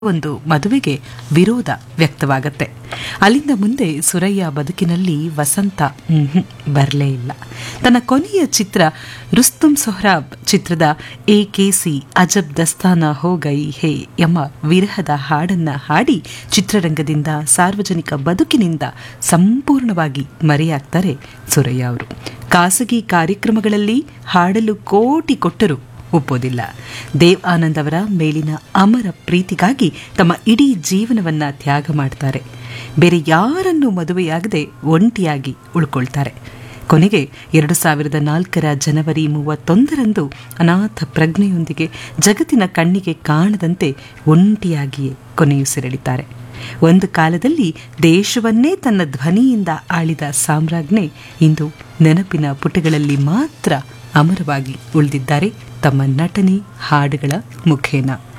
ಒಂದು ಮದುವೆಗೆ ವಿರೋಧ ವ್ಯಕ್ತವಾಗತ್ತೆ ಅಲ್ಲಿಂದ ಮುಂದೆ ಸುರಯ್ಯ ಬದುಕಿನಲ್ಲಿ ವಸಂತ ಬರಲೇ ಇಲ್ಲ ತನ್ನ ಕೊನೆಯ ಚಿತ್ರ ರುಸ್ತುಂ ಸೊಹ್ರಾಬ್ ಚಿತ್ರದ ಎ ಕೆಸಿ ಅಜಬ್ ದಸ್ತಾನ ಹೋ ಗೈ ಹೇ ಎಂಬ ವಿರಹದ ಹಾಡನ್ನ ಹಾಡಿ ಚಿತ್ರರಂಗದಿಂದ ಸಾರ್ವಜನಿಕ ಬದುಕಿನಿಂದ ಸಂಪೂರ್ಣವಾಗಿ ಮರೆಯಾಗ್ತಾರೆ ಸುರಯ್ಯ ಅವರು ಖಾಸಗಿ ಕಾರ್ಯಕ್ರಮಗಳಲ್ಲಿ ಹಾಡಲು ಕೋಟಿ ಕೊಟ್ಟರು ಒಪ್ಪೋದಿಲ್ಲ ದೇವ್ ಆನಂದ್ ಅವರ ಮೇಲಿನ ಅಮರ ಪ್ರೀತಿಗಾಗಿ ತಮ್ಮ ಇಡೀ ಜೀವನವನ್ನ ತ್ಯಾಗ ಮಾಡ್ತಾರೆ ಬೇರೆ ಯಾರನ್ನೂ ಮದುವೆಯಾಗದೆ ಒಂಟಿಯಾಗಿ ಉಳ್ಕೊಳ್ತಾರೆ ಕೊನೆಗೆ ಎರಡು ಸಾವಿರದ ನಾಲ್ಕರ ಜನವರಿ ಮೂವತ್ತೊಂದರಂದು ಅನಾಥ ಪ್ರಜ್ಞೆಯೊಂದಿಗೆ ಜಗತ್ತಿನ ಕಣ್ಣಿಗೆ ಕಾಣದಂತೆ ಒಂಟಿಯಾಗಿಯೇ ಕೊನೆಯುಸಿರೆಳಿತಾರೆ ಒಂದು ಕಾಲದಲ್ಲಿ ದೇಶವನ್ನೇ ತನ್ನ ಧ್ವನಿಯಿಂದ ಆಳಿದ ಸಾಮ್ರಾಜ್ಞೆ ಇಂದು ನೆನಪಿನ ಪುಟಗಳಲ್ಲಿ ಮಾತ್ರ ಅಮರವಾಗಿ ಉಳಿದಿದ್ದಾರೆ ತಮ್ಮ ನಟನೆ ಹಾಡುಗಳ ಮುಖೇನ